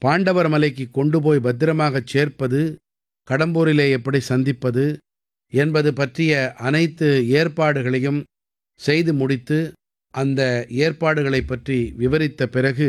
பாண்டவர் மலைக்கு கொண்டு போய் பத்திரமாகச் சேர்ப்பது கடம்பூரிலே எப்படி சந்திப்பது என்பது பற்றிய அனைத்து ஏற்பாடுகளையும் செய்து முடித்து அந்த ஏற்பாடுகளைப் பற்றி விவரித்த பிறகு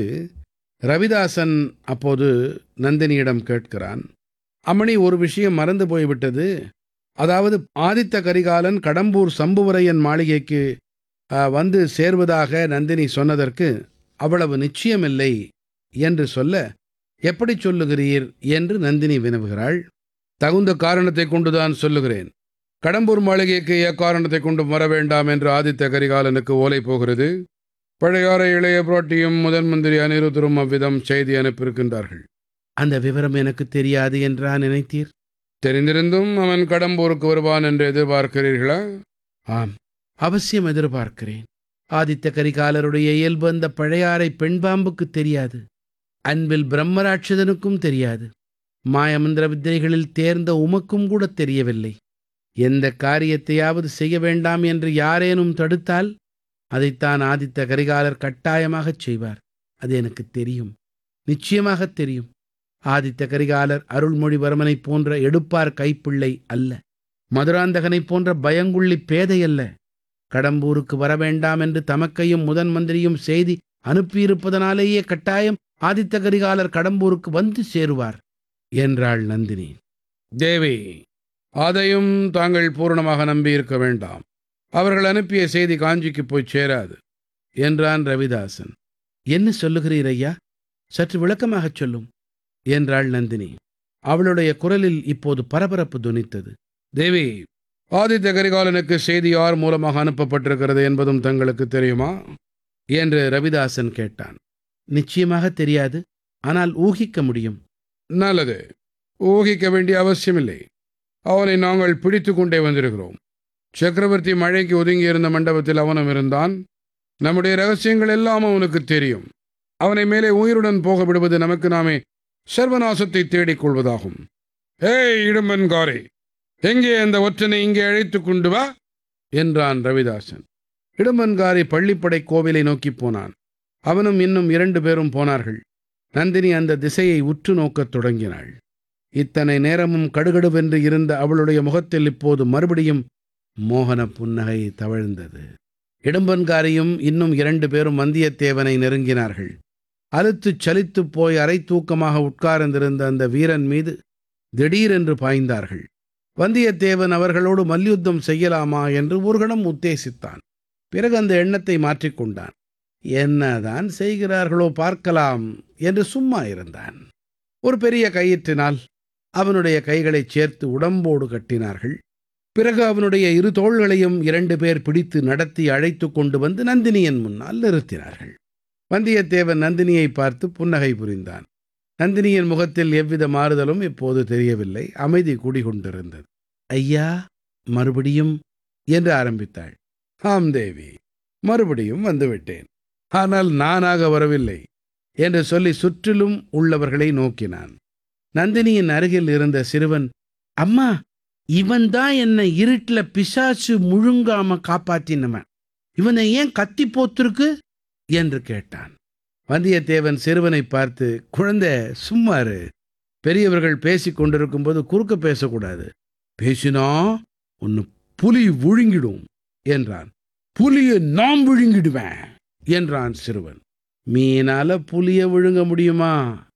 ரவிதாசன் அப்போது நந்தினியிடம் கேட்கிறான் அம்மணி ஒரு விஷயம் மறந்து போய்விட்டது அதாவது ஆதித்த கரிகாலன் கடம்பூர் சம்புவரையன் மாளிகைக்கு அ, வந்து சேர்வதாக நந்தினி சொன்னதற்கு அவ்வளவு நிச்சயமில்லை என்று சொல்ல எப்படி சொல்லுகிறீர் என்று நந்தினி வினவுகிறாள் தகுந்த காரணத்தை கொண்டுதான் சொல்லுகிறேன் கடம்பூர் மாளிகைக்கு எக்காரணத்தை கொண்டும் வர வேண்டாம் என்று ஆதித்த கரிகாலனுக்கு ஓலை போகிறது பழையாற இளைய புரோட்டியும் முதன் மந்திரி அனிருத்தரும் அவ்விதம் செய்தி அனுப்பியிருக்கின்றார்கள் அந்த விவரம் எனக்கு தெரியாது என்றா நினைத்தீர் தெரிந்திருந்தும் அவன் கடம்பூருக்கு வருவான் என்று எதிர்பார்க்கிறீர்களா ஆம் அவசியம் எதிர்பார்க்கிறேன் ஆதித்த கரிகாலருடைய இயல்பு அந்த பழையாறை பெண்பாம்புக்கு தெரியாது அன்பில் பிரம்மராட்சதனுக்கும் தெரியாது மாயமந்திர வித்தைகளில் தேர்ந்த உமக்கும் கூட தெரியவில்லை எந்த காரியத்தையாவது செய்ய வேண்டாம் என்று யாரேனும் தடுத்தால் அதைத்தான் ஆதித்த கரிகாலர் கட்டாயமாகச் செய்வார் அது எனக்கு தெரியும் நிச்சயமாகத் தெரியும் ஆதித்த கரிகாலர் அருள்மொழிவர்மனைப் போன்ற எடுப்பார் கைப்பிள்ளை அல்ல மதுராந்தகனைப் போன்ற பயங்குள்ளி பேதை அல்ல கடம்பூருக்கு வர வேண்டாம் என்று தமக்கையும் முதன் மந்திரியும் செய்தி அனுப்பியிருப்பதனாலேயே கட்டாயம் ஆதித்த கரிகாலர் கடம்பூருக்கு வந்து சேருவார் என்றாள் நந்தினி தேவி அதையும் தாங்கள் பூரணமாக நம்பியிருக்க வேண்டாம் அவர்கள் அனுப்பிய செய்தி காஞ்சிக்கு போய் சேராது என்றான் ரவிதாசன் என்ன சொல்லுகிறீர் ஐயா சற்று விளக்கமாகச் சொல்லும் என்றாள் நந்தினி அவளுடைய குரலில் இப்போது பரபரப்பு துனித்தது தேவி ஆதித்த கரிகாலனுக்கு செய்தி யார் மூலமாக அனுப்பப்பட்டிருக்கிறது என்பதும் தங்களுக்கு தெரியுமா என்று ரவிதாசன் கேட்டான் நிச்சயமாக தெரியாது ஆனால் ஊகிக்க முடியும் நல்லது ஊகிக்க வேண்டிய அவசியமில்லை அவனை நாங்கள் பிடித்து கொண்டே வந்திருக்கிறோம் சக்கரவர்த்தி மழைக்கு ஒதுங்கியிருந்த மண்டபத்தில் அவனும் இருந்தான் நம்முடைய ரகசியங்கள் எல்லாம் அவனுக்கு தெரியும் அவனை மேலே உயிருடன் போக விடுவது நமக்கு நாமே சர்வநாசத்தை தேடிக் கொள்வதாகும் ஏய் இடும்பன்காரே எங்கே அந்த ஒற்றனை இங்கே அழைத்துக் கொண்டு வா என்றான் ரவிதாசன் இடும்பன்காரி பள்ளிப்படை கோவிலை நோக்கிப் போனான் அவனும் இன்னும் இரண்டு பேரும் போனார்கள் நந்தினி அந்த திசையை உற்று நோக்கத் தொடங்கினாள் இத்தனை நேரமும் கடுகடுவென்று இருந்த அவளுடைய முகத்தில் இப்போது மறுபடியும் மோகன புன்னகை தவழ்ந்தது இடும்பன்காரியும் இன்னும் இரண்டு பேரும் வந்தியத்தேவனை நெருங்கினார்கள் அலுத்துச் சலித்துப் போய் அரை தூக்கமாக உட்கார்ந்திருந்த அந்த வீரன் மீது திடீரென்று பாய்ந்தார்கள் வந்தியத்தேவன் அவர்களோடு மல்யுத்தம் செய்யலாமா என்று ஒரு கணம் உத்தேசித்தான் பிறகு அந்த எண்ணத்தை மாற்றிக்கொண்டான் என்னதான் செய்கிறார்களோ பார்க்கலாம் என்று சும்மா இருந்தான் ஒரு பெரிய கயிற்றினால் அவனுடைய கைகளைச் சேர்த்து உடம்போடு கட்டினார்கள் பிறகு அவனுடைய இரு தோள்களையும் இரண்டு பேர் பிடித்து நடத்தி அழைத்து கொண்டு வந்து நந்தினியின் முன்னால் நிறுத்தினார்கள் வந்தியத்தேவன் நந்தினியை பார்த்து புன்னகை புரிந்தான் நந்தினியின் முகத்தில் எவ்வித மாறுதலும் இப்போது தெரியவில்லை அமைதி குடிகொண்டிருந்தது ஐயா மறுபடியும் என்று ஆரம்பித்தாள் ஆம் தேவி மறுபடியும் வந்துவிட்டேன் ஆனால் நானாக வரவில்லை என்று சொல்லி சுற்றிலும் உள்ளவர்களை நோக்கினான் நந்தினியின் அருகில் இருந்த சிறுவன் அம்மா இவன்தான் என்னை இருட்டுல பிசாசு முழுங்காம காப்பாத்தினவன் இவனை ஏன் கத்தி போத்திருக்கு என்று கேட்டான் வந்தியத்தேவன் சிறுவனை பார்த்து குழந்தை சும்மாரு பெரியவர்கள் பேசிக் கொண்டிருக்கும்போது குறுக்க பேசக்கூடாது பேசினா உன்னை புலி விழுங்கிடும் என்றான் புலியை நாம் விழுங்கிடுவேன் என்றான் சிறுவன் மீனால புலிய விழுங்க முடியுமா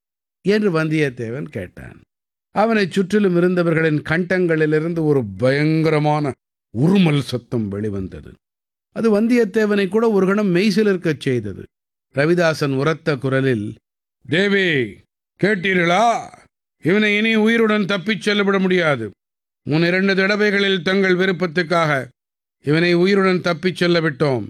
என்று வந்தியத்தேவன் கேட்டான் அவனைச் சுற்றிலும் இருந்தவர்களின் கண்டங்களிலிருந்து ஒரு பயங்கரமான உருமல் சத்தம் வெளிவந்தது அது வந்தியத்தேவனை கூட ஒரு கணம் மெய்சிலிருக்கச் செய்தது ரவிதாசன் உரத்த குரலில் தேவி கேட்டீர்களா இவனை இனி உயிருடன் தப்பிச் செல்லவிட முடியாது முன் இரண்டு தடவைகளில் தங்கள் விருப்பத்துக்காக இவனை உயிருடன் தப்பிச் செல்ல விட்டோம்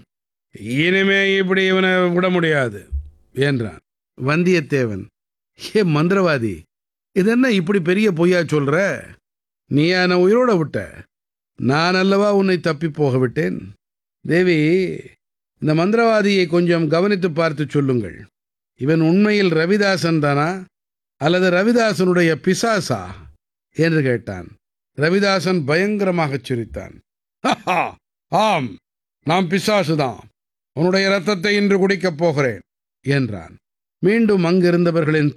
இனிமே இப்படி இவனை விட முடியாது என்றான் வந்தியத்தேவன் ஏ மந்திரவாதி இதென்ன இப்படி பெரிய பொய்யா சொல்ற நீ என்னை உயிரோட விட்ட நான் அல்லவா உன்னை தப்பி போக விட்டேன் தேவி இந்த மந்திரவாதியை கொஞ்சம் கவனித்து பார்த்து சொல்லுங்கள் இவன் உண்மையில் ரவிதாசன் தானா அல்லது ரவிதாசனுடைய பிசாசா என்று கேட்டான் ரவிதாசன் பயங்கரமாகச் சிரித்தான் "ஹஹா, ஆம் நாம் பிசாசுதான் உன்னுடைய ரத்தத்தை இன்று குடிக்கப் போகிறேன் என்றான் மீண்டும் அங்கிருந்தவர்களின்